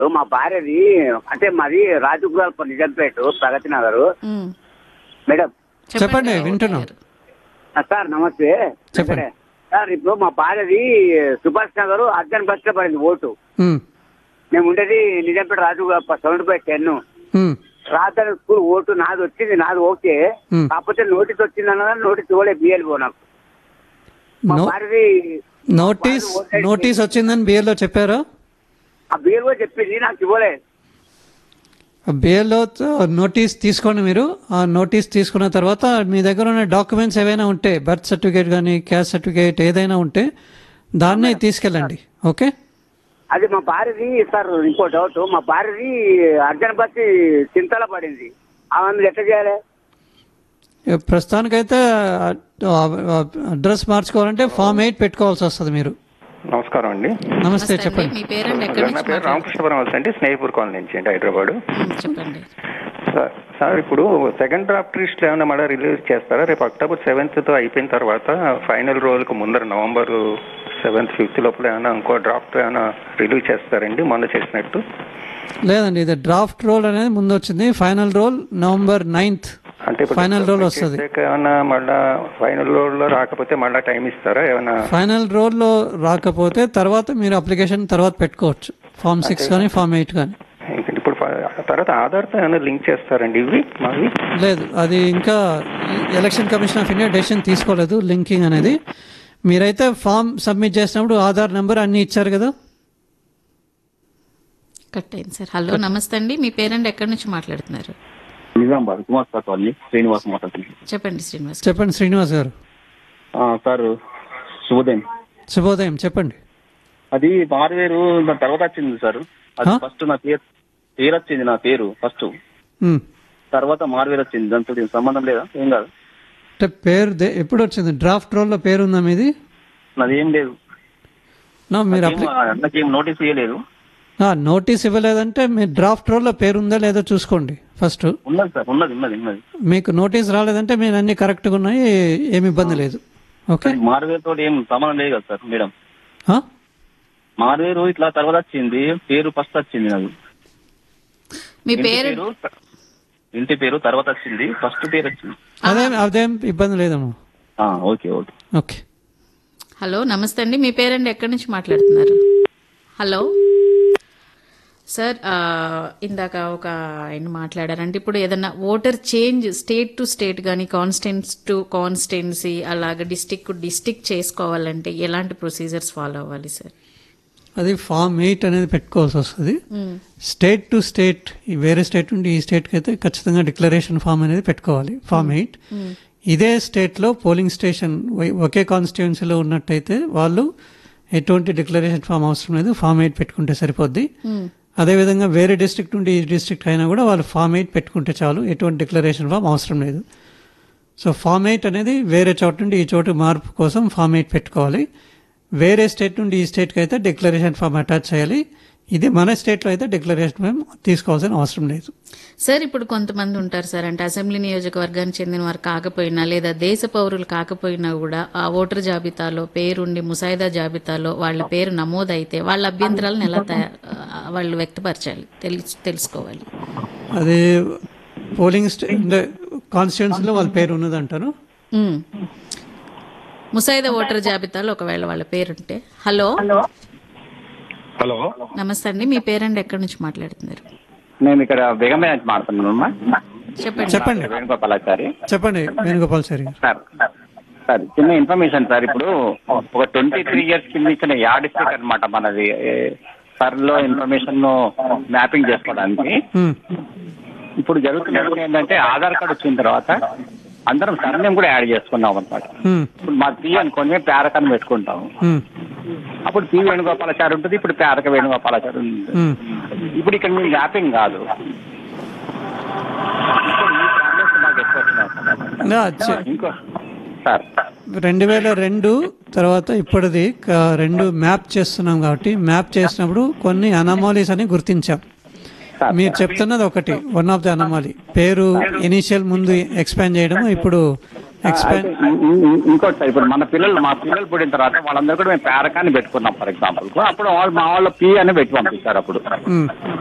మా భార్యది అంటే మాది రాజగోపాల్ నిజంపేట ప్రగతి నగర్ ఉమ్. మేడం చెప్పండి వింటున్నాం ఆ, సార్ నమస్తే చెప్పండి. సార్ ఇప్పుడు మా భార్యది సుభాష్ నగర్ అర్జన్ బస్ లో పడింది ఓటు ఉమ్, మేము ఉండేది Nizampet Rajagopal seventy five ten ఉమ్, రాత్రి స్కూల్ ఓటు నాది వచ్చింది నాది ఓకే Hmm. కాకపోతే నోటీస్ వచ్చింది అన్నదా నోటీస్ ఇవ్వలేదు బిఎల్ఓ నాకు మా నో- భార్యది నోటీస్ నోటీస్ వచ్చిందని బిఏలో చెప్పారా ఆ బిఎల్ఓ చెప్పింది నాకు ఇవ్వలేదు బిఏలో నోటీస్ తీసుకోండి మీరు ఆ నోటీస్ తీసుకున్న తర్వాత మీ దగ్గర ఉన్న డాక్యుమెంట్స్ ఏవైనా ఉంటే బర్త్ సర్టిఫికేట్ కానీ క్యాస్ట్ సర్టిఫికేట్ ఏదైనా ఉంటే దాన్నే తీసుకెళ్ళండి ఓకే అది మా భార్యది సార్ ఇంకో డౌట్ మా భార్యది అర్జున్ బస్సి చింతల పడింది ఆమె ఎట్లా చేయాలి ఇక ప్రస్తుతానికైతే అడ్రస్ మార్చుకోవాలంటే ఫామ్ ఎయిట్ పెట్టుకోవాల్సి వస్తుంది మీరు నమస్కారం అండి నమస్తే నమస్తే చెప్పండి అండి మీ పేరండి ఎక్కడి నా నుంచి పేరు మాట్లాడుతున్నారు? రామకృష్ణపురం వలస అండి స్నేహిపూర్ కాలనీ నుంచి అండి హైదరాబాద్ ఉమ్, చెప్పండి సార్ సార్ ఇప్పుడు సెకండ్ డ్రాఫ్ట్ లిస్ట్ ఏమైనా మళ్ళీ రిలీజ్ చేస్తారా రేపు అక్టోబర్ సెవెంత్ తో అయిపోయిన తర్వాత ఫైనల్ రోల్కి ముందర నవంబర్ సెవెంత్ ఫిఫ్త్ లోపల ఏమైనా ఇంకో డ్రాఫ్ట్ ఏమైనా రిలీజ్ చేస్తారండి మొన్న చేసినట్టు లేదండి ఇది డ్రాఫ్ట్ రోల్ అనేది ముందు వచ్చింది ఫైనల్ రోల్ నవంబర్ నైన్త్ అంటే ఇప్పుడు ఫైనల్ రోల్ వస్తుంది చేసాక ఏమైనా మళ్ళా ఫైనల్ రోల్ లో రాకపోతే మళ్ళీ టైం ఇస్తారా ఏమైనా ఫైనల్ రోల్లో రాకపోతే తర్వాత మీరు అప్లికేషన్ తర్వాత పెట్టుకోవచ్చు ఫామ్ సిక్స్ కానీ ఫామ్ ఎయిట్ కానీ ఇంక ఇప్పుడు ఫ- తర్వాత ఆధార్తో ఏమైనా లింక్ చేస్తారండి ఇవి మావి లేదు అది ఇంకా election commission of India decision తీసుకోలేదు లింకింగ్ అనేది మీరైతే ఫామ్ సబ్మిట్ చేసినప్పుడు ఆధార్ నెంబర్ అన్ని ఇచ్చారు కదా కట్ అయింది సార్ హలో నమస్తే అండి మీ పేరండి ఎక్కడి నుంచి మాట్లాడుతున్నారు నిజామాబాద్ కుమార్ సార్ కాలనీ శ్రీనివాస్ మాట్లాడుతున్నాను చెప్పండి శ్రీనివాస్ చెప్పండి శ్రీనివాస్ గారు ఆ, సార్ శుభోదయం శుభోదయం చెప్పండి అది మారువేరు నా తర్వాత వచ్చింది సార్ అది హా? ఫస్ట్ నా పేరు పేరు వచ్చింది నా పేరు ఫస్ట్ ఉమ్. తర్వాత మారువేరు వచ్చింది దాంతో దీనికి సంబంధం లేదా ఏం కాదు అంటే పేరు దే- ఎప్పుడు వచ్చింది డ్రాఫ్ట్ రోల్లో పేరు ఉందా మీది నాది ఏం లేదు నా మీరు నాకేం- అప్లి నాకేం నోటీస్ ఇవ్వలేదు ఆ, నోటీస్ ఇవ్వలేదంటే మీ డ్రాఫ్ట్ రోల్లో పేరు ఉందా లేదో చూసుకోండి ఫస్ట్ ఉన్నది సార్ ఉన్నది ఉన్నది ఉన్నది మీకు నోటీస్ రాలేదంటే మీరు అన్ని కరెక్ట్గా ఉన్నాయి ఏమి ఇబ్బంది లేదు ఓకే మారువేరు తోటి ఏం సంబంధం లేదు కదా సార్ మేడం ఆ? మారువేరు ఇట్లా తర్వాత వచ్చింది పేరు ఫస్ట్ వచ్చింది నాకు మీ ఇంటి పేరు పేరు ఇంటి పేరు తర్వాత వచ్చింది ఫస్ట్ పేరు వచ్చింది అదేం అదేం ఇబ్బంది లేదమ్మా ఆ, ఓకే ఓకే ఓకే హలో నమస్తే అండి మీ పేరండి ఎక్కడి నుంచి మాట్లాడుతున్నారు హలో సార్ ఆ, ఇందాక ఒక ఆయన మాట్లాడారంటే ఇప్పుడు ఏదన్నా voter change state to state కానీ కాన్స్టెన్స్ టు కాన్స్టెన్సీ అలాగ డిస్టిక్ టు డిస్టిక్ చేసుకోవాలంటే ఎలాంటి ప్రొసీజర్స్ ఫాలో అవ్వాలి సార్ అది ఫామ్ ఎయిట్ అనేది పెట్టుకోవాల్సి వస్తుంది స్టేట్ టు స్టేట్ ఈ వేరే స్టేట్ నుండి ఈ స్టేట్కి అయితే ఖచ్చితంగా డిక్లరేషన్ ఫామ్ అనేది పెట్టుకోవాలి ఫామ్ ఎయిట్ ఇదే స్టేట్లో పోలింగ్ స్టేషన్ ఒ- ఒకే కాన్స్టిట్యున్సీలో ఉన్నట్టయితే వాళ్ళు ఎటువంటి డిక్లరేషన్ ఫామ్ అవసరం లేదు ఫామ్ ఎయిట్ పెట్టుకుంటే సరిపోద్ది అదేవిధంగా వేరే డిస్ట్రిక్ట్ నుండి ఈ డిస్ట్రిక్ట్ అయినా కూడా వాళ్ళు ఫామ్ ఎయిట్ పెట్టుకుంటే చాలు ఎటువంటి డిక్లరేషన్ ఫామ్ అవసరం లేదు సో ఫామ్ ఎయిట్ అనేది వేరే చోట నుండి ఈ చోటు మార్పు కోసం ఫామ్ ఎయిట్ పెట్టుకోవాలి వేరే స్టేట్ నుండి ఈ స్టేట్కి అయితే డిక్లరేషన్ ఫామ్ అటాచ్ చేయాలి ఇది మన స్టేట్లో అయితే డిక్లరేషన్ ఫామ్ తీసుకోవాల్సిన అవసరం లేదు సార్ ఇప్పుడు కొంతమంది ఉంటారు సార్ అంటే అసెంబ్లీ నియోజకవర్గానికి చెందిన వారు కాకపోయినా లేదా దేశ పౌరులు కాకపోయినా కూడా ఆ ఓటర్ జాబితాలో పేరుండి ముసాయిదా జాబితాలో వాళ్ళ పేరు నమోదైతే వాళ్ళ అభ్యంతరాలను ఎలా తయారు ఆ, వాళ్ళు వ్యక్తపరచాలి తెలుసు తెలుసుకోవాలి అది పోలింగ్ స్టే కాన్స్టిట్యున్సీలో వాళ్ళ పేరు ఉన్నదంటారు ఉమ్. ముసాయిదా ఓటర్ జాబితాలో ఒకవేళ వాళ్ళ పేరుంటే హలో హలో నమస్తే అండి మీ పేరండి ఎక్కడి నుంచి మాట్లాడుతున్నారు నేను ఇక్కడ బేగంపై నుంచి మాట్లాడుతున్నాను చెప్పండి చెప్పండి వేణుగోపాలాచారి చెప్పండి వేణుగోపాల్ సార్ గారు సార్ సార్ చిన్న ఇన్ఫర్మేషన్ సార్ ఇప్పుడు ఒక ట్వంటీ త్రీ ఇయర్స్ కింద ఇచ్చిన యాడ్ స్టిక్ అనమాట మనది సర్ లో ఇన్ఫర్మేషన్ మ్యాపింగ్ చేసుకోవడానికి ఉమ్, ఇప్పుడు జరుగుతున్నది ఏంటంటే ఆధార్ కార్డు వచ్చిన తర్వాత అందరం సర్నేమ్ కూడా యాడ్ చేసుకున్నాం అనమాట ఉమ్, ఇప్పుడు మా పి అనుకొని పేరకని పెట్టుకుంటాం ఉమ్, అప్పుడు పి వేణుగోపాలాచారి ఉంటుంది ఇప్పుడు పేరక వేణుగోపాలాచారి ఉంటుంది ఉమ్. ఇప్పుడు ఇక్కడ మీ మ్యాపింగ్ కాదు ఇప్పుడు ఈ ప్రాబ్లమ్స్ నాకు ఎక్కువ వచ్చినాయి నా చె- ఇంకో సార్ రెండు వేల రెండు తర్వాత ఇప్పటిది క- రెండు మ్యాప్ చేస్తున్నాం కాబట్టి మ్యాప్ చేసినప్పుడు కొన్ని అనమాలీస్ అని గుర్తించాం మీరు చెప్తున్నది ఒకటి వన్ ఆఫ్ ది అనమాలి పేరు ఇనీషియల్ ముందు ఎక్స్పాండ్ చేయడం ఇప్పుడు ఎక్స్పాండ్ అయితే ఇం- ఇం- ఇంకోటి సార్ ఇప్పుడు మన పిల్లలు మా పిల్లలు పుట్టిన తర్వాత వాళ్ళందరూ కూడా మేము పేరకాన్ని పెట్టుకున్నాం ఫర్ ఎగ్జాంపుల్ అప్పుడు వాళ్ళు మా వాళ్ళు పి అని పెట్టి పంపిస్తారు అప్పుడు